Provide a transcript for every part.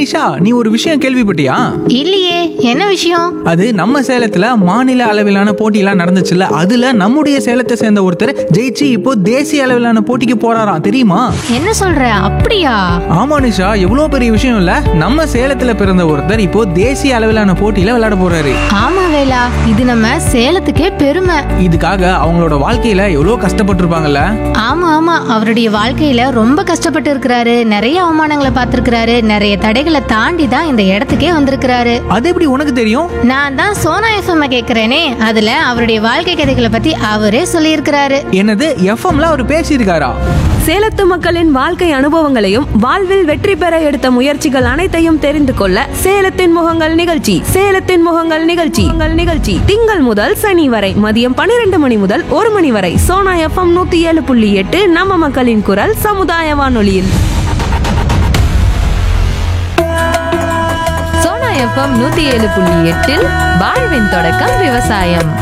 நிஷா நீ ஒரு விஷயம் கேள்விப்பட்டியா இல்லையே என்ன விஷயம் அது நம்ம சேலத்துல மாநில அளவிலான போட்டியெல்லாம் நடந்துச்சுல்ல அதுல நம்முடைய சேலத்தை சேர்ந்த ஒருத்தர் ஜெயிச்சு இப்போ தேசிய அளவிலான போட்டிக்கு போறாராம் தெரியுமா என்ன சொல்ற அப்படியா ஆமா நிஷா எவ்வளோ பெரிய விஷயம் இல்ல நம்ம சேலத்துல பிறந்த ஒருத்தர் இப்போ தேசிய அளவிலான போட்டியில விளையாட போறாரு ஆமா வேலா இது நம்ம சேலத்துக்கே பெருமை இதுக்காக அவங்களோட வாழ்க்கையில எவ்வளோ கஷ்டப்பட்டிருப்பாங்கல்ல ஆமா ஆமா அவருடைய வாழ்க்கையில ரொம்ப கஷ்டப்பட்டு இருக்கிறாரு நிறைய அவமானங்களை பார்த்திருக்கிறாரு நிறைய தடைகளை தாண்டி தான் இந்த இடத்துக்கே வந்திருக்கிறாரு அது எப்படி உனக்கு தெரியும் நான் தான் சோனா எஃப்எம் கேக்குறேனே அதுல அவருடைய வாழ்க்கை கதைகளை பத்தி அவரே சொல்லியிருக்கிறாரு என்னது எஃப்எம்ல அவர் பேசியிருக்காரா சேலத்து மக்களின் வாழ்க்கை அனுபவங்களையும் வாழ்வில் வெற்றி பெற எடுத்த முயற்சிகள் அனைத்தையும் தெரிந்து கொள்ள சேலத்தின் முகங்கள் நிகழ்ச்சி சேலத்தின் முகங்கள் நிகழ்ச்சி உங்கள் நிகழ்ச்சி திங்கள் முதல் சனி வரை மதியம் பன்னிரண்டு மணி முதல் ஒரு மணி வரை சோனா எஃப்எம் நூத்தி ஏழு புள்ளி எட்டு நம்ம மக்களின் குரல் சமுதாய வானொலியில் சோனா எஃப்எம் நூத்தி ஏழு புள்ளி எட்டில் வாழ்வின் தொடக்கம் விவசாயம்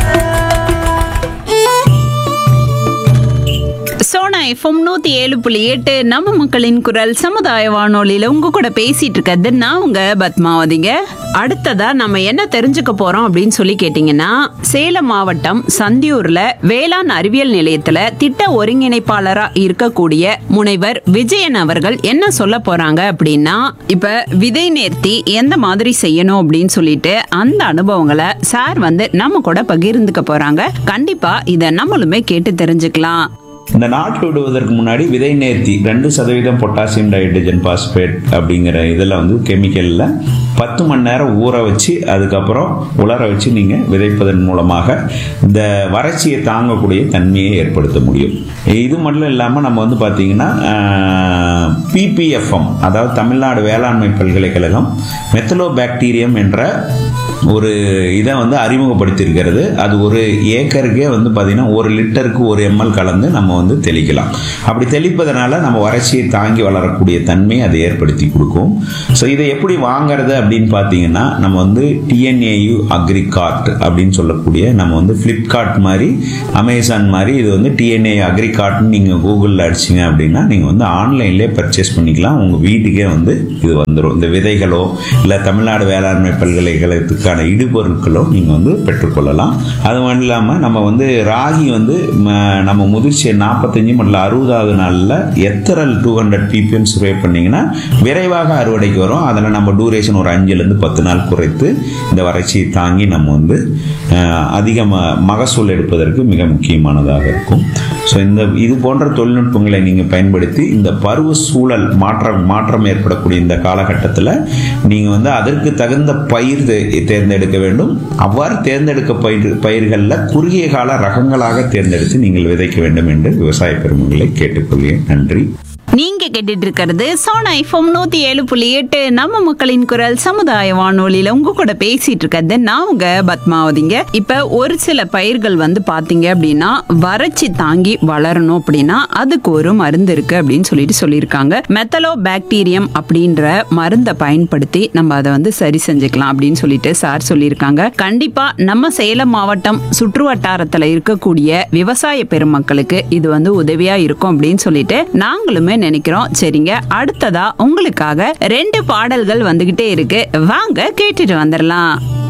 சோனா எஃப்எம் நூத்தி ஏழு புள்ளி எட்டு நம்ம மக்களின் குரல் சமுதாய வானொலியில உங்க கூட பேசிட்டு இருக்கிறது நான் உங்க பத்மாவதிங்க அடுத்ததா நம்ம என்ன தெரிஞ்சுக்க போறோம் அப்படின்னு சொல்லி கேட்டீங்கன்னா சேலம் மாவட்டம் சந்தியூர்ல வேளாண் அறிவியல் நிலையத்துல திட்ட ஒருங்கிணைப்பாளரா இருக்கக்கூடிய முனைவர் விஜயன் அவர்கள் என்ன சொல்ல போறாங்க அப்படின்னா இப்ப விதை நேர்த்தி எந்த மாதிரி செய்யணும் அப்படின்னு சொல்லிட்டு அந்த அனுபவங்களை சார் வந்து நம்ம கூட பகிர்ந்துக்க போறாங்க கண்டிப்பா இதை நம்மளுமே கேட்டு தெரிஞ்சுக்கலாம் இந்த நாற்று விடுவதற்கு முன்னாடி விதை நேர்த்தி ரெண்டு சதவீதம் பொட்டாசியம் டைஹைட்ரஜன் பாஸ்பேட் அப்படிங்கிற இதில் வந்து கெமிக்கலில் பத்து மணி நேரம் ஊற வச்சு அதுக்கப்புறம் உலர வச்சு நீங்கள் விதைப்பதன் மூலமாக இந்த வறட்சியை தாங்கக்கூடிய தன்மையை ஏற்படுத்த முடியும் இது மட்டும் இல்லாமல் நம்ம வந்து பார்த்தீங்கன்னா பிபிஎஃப்எம் அதாவது தமிழ்நாடு வேளாண்மை பல்கலைக்கழகம் மெத்தலோ பாக்டீரியம் என்ற ஒரு இதை வந்து அறிமுகப்படுத்தியிருக்கிறது அது ஒரு ஏக்கருக்கே வந்து பார்த்தீங்கன்னா ஒரு லிட்டருக்கு ஒரு எம்எல் கலந்து நம்ம வந்து தெளிக்கலாம் அப்படி தெளிப்பதனால நம்ம வறட்சியை தாங்கி வளரக்கூடிய தன்மை அதை ஏற்படுத்தி கொடுக்கும் ஸோ இதை எப்படி வாங்குறது அப்படின்னு பார்த்தீங்கன்னா நம்ம வந்து டிஎன்ஏயு அக்ரிகார்ட் அப்படின்னு சொல்லக்கூடிய நம்ம வந்து ஃப்ளிப்கார்ட் மாதிரி அமேசான் மாதிரி இது வந்து டிஎன்ஏ அக்ரிகார்ட்னு நீங்கள் கூகுளில் அடிச்சிங்க அப்படின்னா நீங்கள் வந்து ஆன்லைன்லேயே பர்ச்சேஸ் பண்ணிக்கலாம் உங்கள் வீட்டுக்கே வந்து இது வந்துடும் இந்த விதைகளோ இல்லை தமிழ்நாடு வேளாண்மை பல்கலைக்கழகத்துக்கான இடுபொருட்களோ நீங்கள் வந்து பெற்றுக்கொள்ளலாம் அது மட்டும் இல்லாமல் நம்ம வந்து ராகி வந்து ம, நம்ம முதிர்ச்சியை நாற்பத்தஞ்சு மற்றும் அறுபதாவது நாளில் Ethrel two hundred PPM spray பண்ணிங்கன்னா விரைவாக அறுவடைக்கு வரும் அதில் நம்ம டூரேஷன் ஒரு அஞ்சுலேருந்து பத்து நாள் குறைத்து இந்த வறட்சியை தாங்கி நம்ம வந்து அஹ், அதிக ம- மகசூல் எடுப்பதற்கு மிக முக்கியமானதாக இருக்கும் ஸோ இந்த இது போன்ற தொழில்நுட்பங்களை நீங்கள் பயன்படுத்தி இந்த பருவ சூழல் மாற்றம் மாற்றம் ஏற்படக்கூடிய இந்த காலகட்டத்தில் நீங்கள் வந்து அதற்கு தகுந்த பயிர் தே- தேர்ந்தெடுக்க வேண்டும் அவ்வாறு தேர்ந்தெடுக்க பயிர் பயிர்களில் குறுகிய கால ரகங்களாக தேர்ந்தெடுத்து நீங்கள் விதைக்க வேண்டும் என்று விவசாய பெருமக்களை கேட்டுக்கொள்கிறேன் நன்றி நீங்க கேட்டுட்டு இருக்கிறது சோனா ஐஃபோம் நூத்தி ஏழு புள்ளி எட்டு நம்ம மக்களின் குரல் சமுதாய வானொலியில உங்க கூட பேசிட்டு இருக்கிறது நான் உங்க பத்மாவதிங்க இப்ப ஒரு சில பயிர்கள் வந்து பாத்தீங்க அப்படின்னா வறட்சி தாங்கி வளரணும் அப்படின்னா அதுக்கு ஒரு மருந்து இருக்கு அப்படின்னு சொல்லிட்டு சொல்லியிருக்காங்க மெத்தலோ பாக்டீரியம் அப்படின்ற மருந்தை பயன்படுத்தி நம்ம அதை வந்து சரி செஞ்சுக்கலாம் அப்படின்னு சொல்லிட்டு சார் சொல்லியிருக்காங்க கண்டிப்பா நம்ம சேலம் மாவட்டம் சுற்று வட்டாரத்துல இருக்கக்கூடிய விவசாய பெருமக்களுக்கு இது வந்து உதவியா இருக்கும் அப்படின்னு சொல்லிட்டு நாங்களுமே நினைக்கிறோம் சரிங்க அடுத்ததா உங்களுக்காக ரெண்டு பாடல்கள் வந்துகிட்டே இருக்கு வாங்க கேட்டுட்டு வந்துடலாம்